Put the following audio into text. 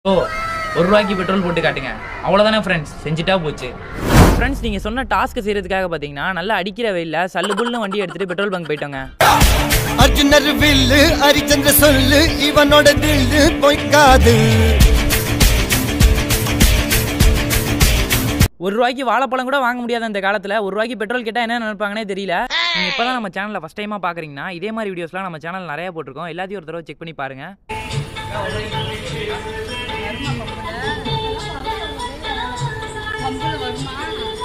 ஓ ஒரு ரூபாய்க்கு பெட்ரோல் போட்டு காட்டுங்க அவ்வளோதானே ஃப்ரெண்ட்ஸ் செஞ்சுட்டா போச்சு ஃப்ரெண்ட்ஸ் நீங்கள் சொன்ன டாஸ்க் செய்கிறதுக்காக பார்த்தீங்கன்னா நல்லா அடிக்கிற வெயிலில் சல்லு புல்னு வண்டி எடுத்துகிட்டு பெட்ரோல் பங்க் போயிட்டோங்க அர்ஜுனர் வில்லு ஹரிச்சந்திர சொல்லு இவனோட தில்லு பொய்க்காது ஒரு ரூபாய்க்கு வாழைப்பழம் கூட வாங்க முடியாத இந்த காலத்தில் ஒரு ரூபாய்க்கு பெட்ரோல் கேட்டால் என்ன நினைப்பாங்கன்னே தெரியல நீங்கள் இப்போ தான் நம்ம சேனலில் ஃபஸ்ட் டைமாக பார்க்குறீங்கன்னா இதே மாதிரி வீடியோஸ்லாம் நம்ம சேனல் நிறைய போட்டிருக்கோம் எல்லாத்தையும் ஒரு தடவை செக் பண்ணி பாருங்கள் கம்புல வருமா